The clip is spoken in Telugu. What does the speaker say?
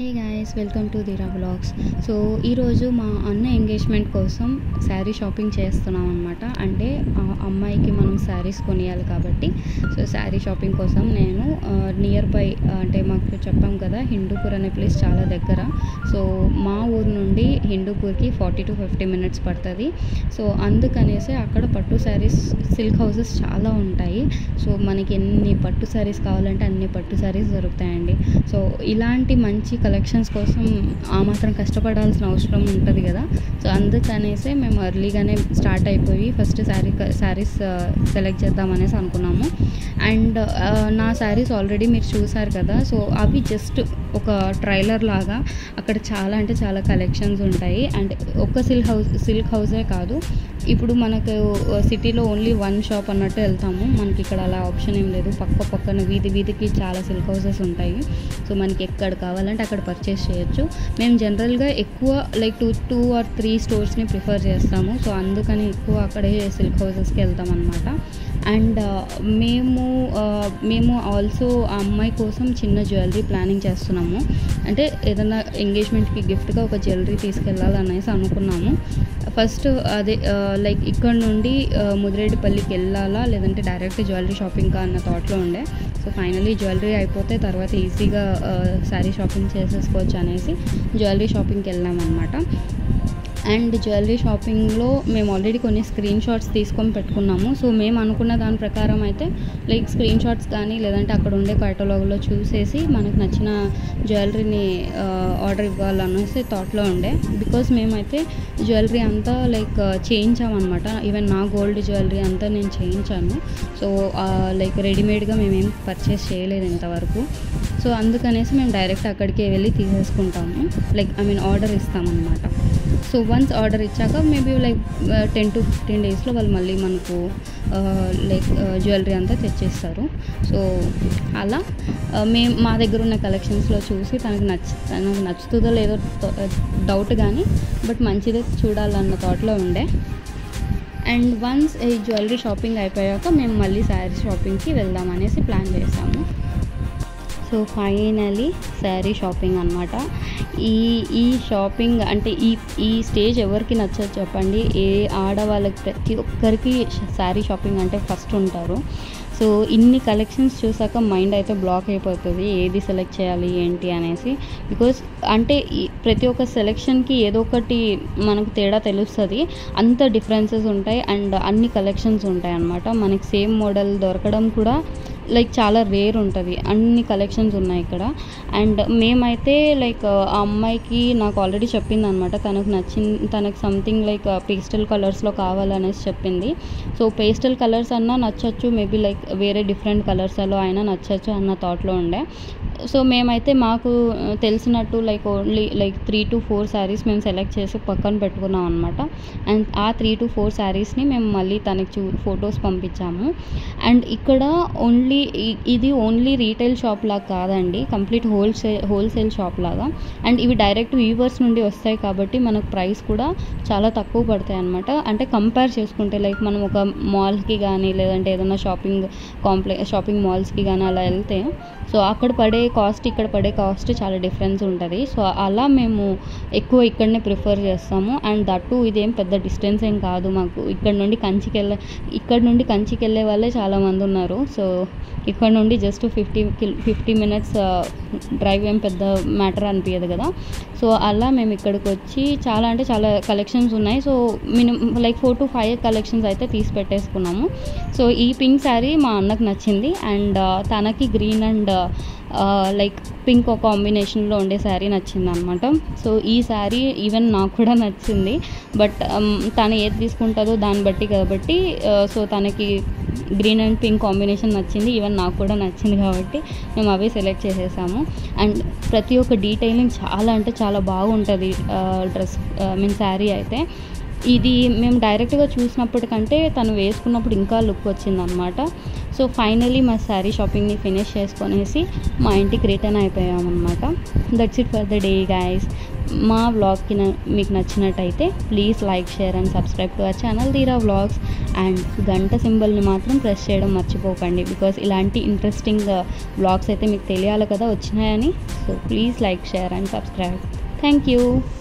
hey guys welcome to Dheera blogs so ఈరోజు మా అన్న ఎంగేజ్మెంట్ కోసం శారీ షాపింగ్ చేస్తున్నాం అనమాట అంటే ఆ అమ్మాయికి మనం శారీస్ కొనియాలి కాబట్టి సో శారీ షాపింగ్ కోసం నేను నియర్ బై అంటే మాకు చెప్పాం కదా హిందూపూర్ అనే ప్లేస్ చాలా దగ్గర సో మా ఊరు నుండి హిందూపూర్కి ఫార్టీ టు ఫిఫ్టీ మినిట్స్ పడుతుంది సో అందుకనేసి అక్కడ పట్టు శారీస్ సిల్క్ హౌసెస్ చాలా ఉంటాయి సో మనకి ఎన్ని పట్టు శారీస్ కావాలంటే అన్ని పట్టు శారీస్ దొరుకుతాయండి సో ఇలాంటి మంచి కలెక్షన్స్ కోసం ఆ మాత్రం కష్టపడాల్సిన అవసరం ఉంటుంది కదా సో అందుకనేసే మేము ఎర్లీగానే స్టార్ట్ అయిపోయి ఫస్ట్ శారీ శారీస్ సెలెక్ట్ చేద్దామనేసి అనుకున్నాము అండ్ నా శారీస్ ఆల్రెడీ మీరు చూసారు కదా సో అవి జస్ట్ ఒక ట్రైలర్ లాగా అక్కడ చాలా అంటే చాలా కలెక్షన్స్ ఉంటాయి అండ్ ఒక్క సిల్క్ హౌస్ సిల్క్ హౌసే కాదు ఇప్పుడు మనకు సిటీలో ఓన్లీ వన్ షాప్ అన్నట్టు వెళ్తాము మనకి ఇక్కడ అలా ఆప్షన్ ఏం లేదు పక్క పక్కన వీధి వీధికి చాలా సిల్క్ హౌసెస్ ఉంటాయి సో మనకి ఎక్కడ కావాలంటే అక్కడ పర్చేస్ చేయొచ్చు మేము జనరల్గా ఎక్కువ like two two or three స్టోర్స్ని ప్రిఫర్ చేస్తాము సో అందుకని ఎక్కువ అక్కడే సిల్క్ హౌసెస్కి వెళ్తాం అనమాట అండ్ మేము మేము ఆల్సో ఆ అమ్మాయి కోసం చిన్న జ్యువెలరీ ప్లానింగ్ చేస్తున్నాము అంటే ఏదైనా ఎంగేజ్మెంట్కి గిఫ్ట్గా ఒక జ్యువెలరీ తీసుకెళ్ళాలనేసి అనుకున్నాము ఫస్ట్ అదే లైక్ ఇక్కడ నుండి ముదిరేడుపల్లికి వెళ్ళాలా లేదంటే డైరెక్ట్ జ్యువెలరీ షాపింగ్ అన్న థాట్లో ఉండే సో ఫైనలీ జ్యువెలరీ అయిపోతే తర్వాత ఈజీగా శారీ షాపింగ్ చేసేసుకోవచ్చు అనేసి జ్యువెలరీ షాపింగ్కి వెళ్ళామన్నమాట అండ్ జ్యువెలరీ షాపింగ్లో మేము ఆల్రెడీ కొన్ని స్క్రీన్ షాట్స్ తీసుకొని పెట్టుకున్నాము సో మేము అనుకున్న దాని ప్రకారం అయితే లైక్ స్క్రీన్ షాట్స్ కానీ లేదంటే అక్కడ ఉండే కైటలాగ్లో చూసేసి మనకు నచ్చిన జ్యువెలరీని ఆర్డర్ ఇవ్వాలనేసి థాట్లో ఉండే బికాస్ మేమైతే జ్యువెలరీ అంతా లైక్ చేయించామన్నమాట ఈవెన్ నా గోల్డ్ జ్యువెలరీ అంతా నేను చేయించాను సో లైక్ రెడీమేడ్గా మేమేం పర్చేస్ చేయలేదు ఇంతవరకు సో అందుకనేసి మేము డైరెక్ట్ అక్కడికే వెళ్ళి తీసేసుకుంటాము లైక్ ఐ మీన్ ఆర్డర్ ఇస్తామన్నమాట సో వన్స్ ఆర్డర్ ఇచ్చాక maybe like ten to fifteen డేస్లో వాళ్ళు మళ్ళీ మనకు లైక్ జ్యువెలరీ అంతా తెచ్చేస్తారు సో అలా మేము మా దగ్గర ఉన్న కలెక్షన్స్లో చూసి తనకు నచ్చ తనకు నచ్చుతుందో లేదో డౌట్ కానీ బట్ మంచిదే చూడాలన్న థాట్లో ఉండే అండ్ వన్స్ ఈ జ్యువెలరీ షాపింగ్ అయిపోయాక మేము మళ్ళీ శారీ షాపింగ్కి వెళ్దాం అనేసి ప్లాన్ చేసాము సో ఫైనలీ శారీ షాపింగ్ అనమాట ఈ ఈ షాపింగ్ అంటే ఈ ఈ స్టేజ్ ఎవరికి నచ్చదు చెప్పండి ఏ ఆడవాళ్ళకి ప్రతి ఒక్కరికి శారీ షాపింగ్ అంటే ఫస్ట్ ఉంటారు సో ఇన్ని కలెక్షన్స్ చూసాక మైండ్ అయితే బ్లాక్ అయిపోతుంది ఏది సెలెక్ట్ చేయాలి ఏంటి అనేసి బికాస్ అంటే ప్రతి ఒక్క సెలెక్షన్కి ఏదో ఒకటి మనకు తేడా తెలుస్తుంది అంత డిఫరెన్సెస్ ఉంటాయి అండ్ అన్ని కలెక్షన్స్ ఉంటాయి అన్నమాట మనకి సేమ్ మోడల్ దొరకడం కూడా లైక్ చాలా రేర్ ఉంటుంది అన్ని కలెక్షన్స్ ఉన్నాయి ఇక్కడ అండ్ మేమైతే లైక్ ఆ అమ్మాయికి నాకు ఆల్రెడీ చెప్పింది అనమాట తనకు నచ్చింది తనకు సంథింగ్ లైక్ పేస్టల్ కలర్స్లో కావాలనేసి చెప్పింది సో పేస్టల్ కలర్స్ అన్నా నచ్చచ్చు మేబీ లైక్ వేరే డిఫరెంట్ కలర్స్లో అయినా నచ్చచ్చు అన్న థాట్లో ఉండే సో మేమైతే మాకు తెలిసినట్టు like only like three to four saris మేము సెలెక్ట్ చేసి పక్కన పెట్టుకున్నాం అనమాట అండ్ ఆ త్రీ టు ఫోర్ శారీస్ని మేము మళ్ళీ తనకి చూ ఫొటోస్ పంపించాము అండ్ ఇక్కడ ఓన్లీ ఇది ఓన్లీ రీటైల్ షాప్ లాగా కాదండి కంప్లీట్ హోల్సేల్ హోల్సేల్ షాప్ లాగా అండ్ ఇవి డైరెక్ట్ వ్యూవర్స్ నుండి వస్తాయి కాబట్టి మనకు ప్రైస్ కూడా చాలా తక్కువ పడతాయి అనమాట అంటే కంపేర్ చేసుకుంటే లైక్ మనం ఒక మాల్కి కానీ లేదంటే ఏదైనా షాపింగ్ కాంప్లె షాపింగ్ మాల్స్కి కానీ అలా వెళ్తే సో అక్కడ పడే కాస్ట్ ఇక్కడ పడే కాస్ట్ చాలా డిఫరెన్స్ ఉంటుంది సో అలా మేము ఎక్కువ ఇక్కడనే ప్రిఫర్ చేస్తాము అండ్ దట్టు ఇదేం పెద్ద డిస్టెన్స్ ఏం కాదు మాకు ఇక్కడ నుండి కంచికి వెళ్ళే ఇక్కడ నుండి కంచికి వెళ్ళే వాళ్ళే చాలామంది ఉన్నారు సో ఇక్కడ నుండి జస్ట్ ఫిఫ్టీ కిల్ ఫిఫ్టీ మినిట్స్ డ్రైవ్ ఏం పెద్ద మ్యాటర్ అనిపించదు కదా సో అలా మేము ఇక్కడికి వచ్చి చాలా అంటే చాలా కలెక్షన్స్ ఉన్నాయి so minimum like four to five collections అయితే తీసి పెట్టేసుకున్నాము సో ఈ పింక్ శారీ మా అన్నకు నచ్చింది అండ్ తనకి గ్రీన్ అండ్ లైక్ పింక్ కాంబినేషన్లో ఉండే శారీ నచ్చింది అనమాట సో ఈ శారీ ఈవెన్ నాకు కూడా నచ్చింది బట్ తను ఏది తీసుకుంటుందో దాన్ని బట్టి కాబట్టి సో తనకి గ్రీన్ అండ్ పింక్ కాంబినేషన్ నచ్చింది ఈవెన్ నాకు కూడా నచ్చింది కాబట్టి మేము అవే సెలెక్ట్ చేసేసాము అండ్ ప్రతి ఒక్క డీటెయిలింగ్ చాలా అంటే చాలా బాగుంటుంది డ్రెస్ మీన్ శారీ అయితే ఇది మేము డైరెక్ట్గా చూసినప్పటికంటే తను వేసుకున్నప్పుడు ఇంకా లుక్ వచ్చిందనమాట సో ఫైనలీ మా శారీ షాపింగ్ని ఫినిష్ చేసుకొనేసి మా ఇంటికి రిటర్న్ అయిపోయామన్నమాట that's it for the day guys మా వ్లాగ్కి న- మీకు నచ్చినట్టయితే please like share and subscribe to our channel Dheera vlogs and గంట సింబల్ని మాత్రం ప్రెస్ చేయడం మర్చిపోకండి బికాస్ ఇలాంటి ఇంట్రెస్టింగ్ వ్లాగ్స్ అయితే మీకు తెలియాలి కదా వచ్చినాయని so please like share and subscribe thank you